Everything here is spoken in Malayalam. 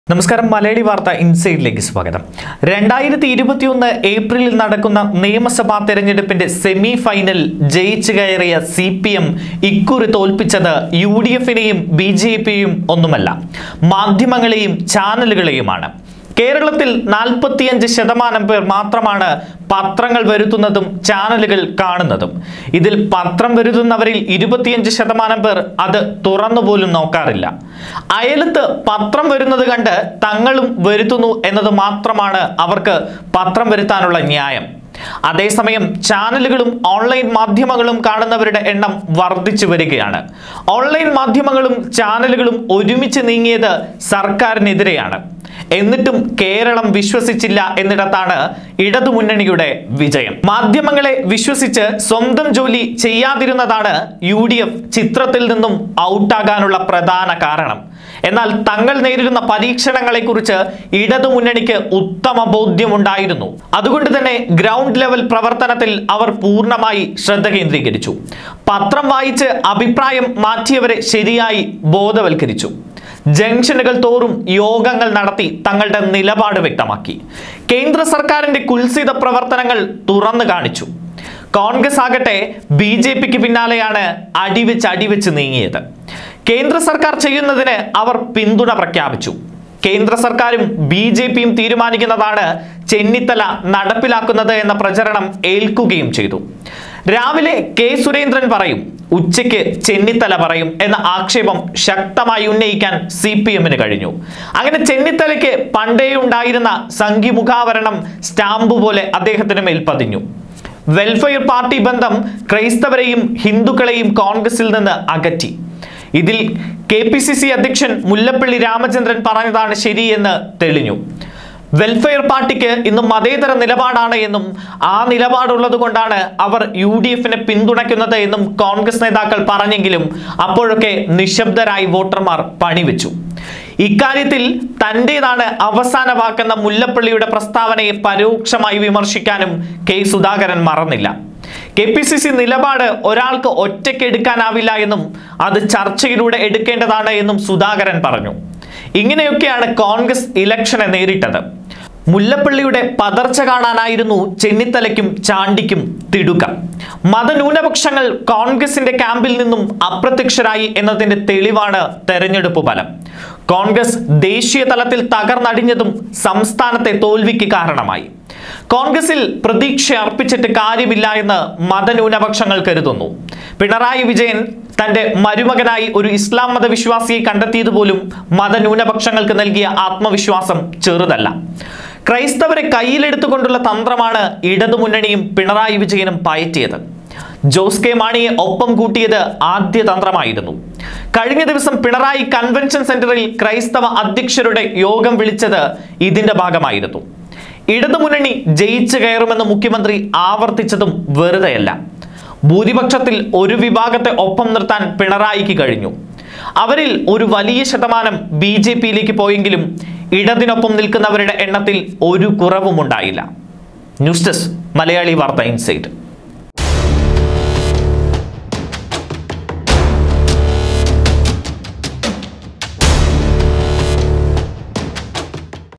നമസ്കാരം മലയാളി വാർത്ത ഇൻസൈഡിലേക്ക് സ്വാഗതം രണ്ടായിരത്തി ഇരുപത്തിയൊന്ന് ഏപ്രിലിൽ നടക്കുന്ന നിയമസഭാ തെരഞ്ഞെടുപ്പിന്റെ സെമി ഫൈനൽ ജയിച്ചു കയറിയ സി പി എം ഇക്കുറി തോൽപ്പിച്ചത് യു ഡി എഫിനെയും ബി ജെ പിയും ഒന്നുമല്ല മാധ്യമങ്ങളെയും ചാനലുകളെയുമാണ് കേരളത്തിൽ നാൽപ്പത്തിയഞ്ച് ശതമാനം പേർ മാത്രമാണ് പത്രങ്ങൾ വരുത്തുന്നതും ചാനലുകൾ കാണുന്നതും ഇതിൽ പത്രം വരുത്തുന്നവരിൽ ഇരുപത്തിയഞ്ച് ശതമാനം പേർ അത് തുറന്നുപോലും നോക്കാറില്ല അയലത്ത് പത്രം വരുന്നത് കണ്ട് തങ്ങളും വരുത്തുന്നു എന്നത് മാത്രമാണ് അവർക്ക് പത്രം വരുത്താനുള്ള ന്യായം അതേസമയം ചാനലുകളും ഓൺലൈൻ മാധ്യമങ്ങളും കാണുന്നവരുടെ എണ്ണം വർദ്ധിച്ചു വരികയാണ് ഓൺലൈൻ മാധ്യമങ്ങളും ചാനലുകളും ഒരുമിച്ച് നീങ്ങിയത് സർക്കാരിനെതിരെയാണ് എന്നിട്ടും കേരളം വിശ്വസിച്ചില്ല എന്നിടത്താണ് ഇടതുമുന്നണിയുടെ വിജയം മാധ്യമങ്ങളെ വിശ്വസിച്ച് സ്വന്തം ജോലി ചെയ്യാതിരുന്നതാണ് യു ഡി എഫ് ചിത്രത്തിൽ നിന്നും ഔട്ടാകാനുള്ള പ്രധാന കാരണം എന്നാൽ തങ്ങൾ നേരിടുന്ന പരീക്ഷണങ്ങളെക്കുറിച്ച് ഇടതുമുന്നണിക്ക് ഉത്തമ ബോധ്യമുണ്ടായിരുന്നു അതുകൊണ്ട് തന്നെ ഗ്രൗണ്ട് ലെവൽ പ്രവർത്തനത്തിൽ അവർ പൂർണ്ണമായി ശ്രദ്ധ കേന്ദ്രീകരിച്ചു പത്രം വായിച്ച് അഭിപ്രായം മാറ്റിയവരെ ശരിയായി ബോധവൽക്കരിച്ചു ജംഗ്ഷനുകൾ തോറും യോഗങ്ങൾ നടത്തി തങ്ങളുടെ നിലപാട് വ്യക്തമാക്കി കേന്ദ്ര സർക്കാരിന്റെ കുൽസിത പ്രവർത്തനങ്ങൾ തുറന്നു കാണിച്ചു കോൺഗ്രസ് ആകട്ടെ ബി ജെ പിക്ക് പിന്നാലെയാണ് അടിവെച്ച് അടിവെച്ച് നീങ്ങിയത് കേന്ദ്ര സർക്കാർ ചെയ്യുന്നതിന് അവർ പിന്തുണ പ്രഖ്യാപിച്ചു കേന്ദ്ര സർക്കാരും ബി ജെ പിയും തീരുമാനിക്കുന്നതാണ് ചെന്നിത്തല നടപ്പിലാക്കുന്നത് എന്ന പ്രചരണം ഏൽക്കുകയും ചെയ്തു രാവിലെ കെ സുരേന്ദ്രൻ പറയും ഉച്ചയ്ക്ക് ചെന്നിത്തല പറയും എന്ന ആക്ഷേപം ശക്തമായി ഉന്നയിക്കാൻ സി പി എമ്മിന് കഴിഞ്ഞു അങ്ങനെ ചെന്നിത്തലയ്ക്ക് പണ്ടേ ഉണ്ടായിരുന്ന സംഘിമുഖാവരണം സ്റ്റാമ്പ് പോലെ അദ്ദേഹത്തിന് മേൽ പതിഞ്ഞു വെൽഫെയർ പാർട്ടി ബന്ധം ക്രൈസ്തവരെയും ഹിന്ദുക്കളെയും കോൺഗ്രസിൽ നിന്ന് അകറ്റി ഇതിൽ കെ പി സി സി അധ്യക്ഷൻ മുല്ലപ്പള്ളി രാമചന്ദ്രൻ പറഞ്ഞതാണ് ശരിയെന്ന് തെളിഞ്ഞു വെൽഫെയർ പാർട്ടിക്ക് ഇന്ന് മതേതര നിലപാടാണ് എന്നും ആ നിലപാടുള്ളത് കൊണ്ടാണ് അവർ യു ഡി എഫിനെ പിന്തുണയ്ക്കുന്നത് എന്നും കോൺഗ്രസ് നേതാക്കൾ പറഞ്ഞെങ്കിലും അപ്പോഴൊക്കെ നിശബ്ദരായി വോട്ടർമാർ പണിവെച്ചു ഇക്കാര്യത്തിൽ തന്റേതാണ് അവസാന വാക്കെന്ന മുല്ലപ്പള്ളിയുടെ പ്രസ്താവനയെ പരോക്ഷമായി വിമർശിക്കാനും കെ സുധാകരൻ മറന്നില്ല കെ പി സി സി നിലപാട് ഒരാൾക്ക് ഒറ്റയ്ക്ക് എടുക്കാനാവില്ല എന്നും അത് ചർച്ചയിലൂടെ എടുക്കേണ്ടതാണ് എന്നും സുധാകരൻ പറഞ്ഞു ഇങ്ങനെയൊക്കെയാണ് കോൺഗ്രസ് ഇലക്ഷനെ നേരിട്ടത് മുല്ലപ്പള്ളിയുടെ പതർച്ച കാണാനായിരുന്നു ചെന്നിത്തലയ്ക്കും ചാണ്ടിക്കും തിടുക്കം മതന്യൂനപക്ഷങ്ങൾ കോൺഗ്രസിന്റെ ക്യാമ്പിൽ നിന്നും അപ്രത്യക്ഷരായി എന്നതിന്റെ തെളിവാണ് തെരഞ്ഞെടുപ്പ് ഫലം കോൺഗ്രസ് ദേശീയ തലത്തിൽ തകർന്നടിഞ്ഞതും സംസ്ഥാനത്തെ തോൽവിക്ക് കാരണമായി കോൺഗ്രസിൽ പ്രതീക്ഷ അർപ്പിച്ചിട്ട് കാര്യമില്ല എന്ന് മതന്യൂനപക്ഷങ്ങൾ കരുതുന്നു പിണറായി വിജയൻ തന്റെ മരുമകനായി ഒരു ഇസ്ലാം മതവിശ്വാസിയെ കണ്ടെത്തിയത് പോലും മതന്യൂനപക്ഷങ്ങൾക്ക് നൽകിയ ആത്മവിശ്വാസം ചെറുതല്ല ക്രൈസ്തവരെ കയ്യിലെടുത്തുകൊണ്ടുള്ള തന്ത്രമാണ് ഇടതുമുന്നണിയും പിണറായി വിജയനും പയറ്റിയത് ജോസ് കെ മാണിയെ ഒപ്പം കൂട്ടിയത് ആദ്യ തന്ത്രമായിരുന്നു കഴിഞ്ഞ ദിവസം പിണറായി കൺവെൻഷൻ സെന്ററിൽ ക്രൈസ്തവ അധ്യക്ഷരുടെ യോഗം വിളിച്ചത് ഇതിന്റെ ഭാഗമായിരുന്നു ഇടതുമുന്നണി ജയിച്ചു കയറുമെന്ന് മുഖ്യമന്ത്രി ആവർത്തിച്ചതും വെറുതെയല്ല ഭൂരിപക്ഷത്തിൽ ഒരു വിഭാഗത്തെ ഒപ്പം നിർത്താൻ പിണറായിക്ക് കഴിഞ്ഞു അവരിൽ ഒരു വലിയ ശതമാനം ബി ജെ പിയിലേക്ക് പോയെങ്കിലും ഇടതിനൊപ്പം നിൽക്കുന്നവരുടെ എണ്ണത്തിൽ ഒരു കുറവും ഉണ്ടായില്ല ന്യൂസ് ഡെസ്ക് മലയാളി വാർത്ത ഇൻസൈറ്റ്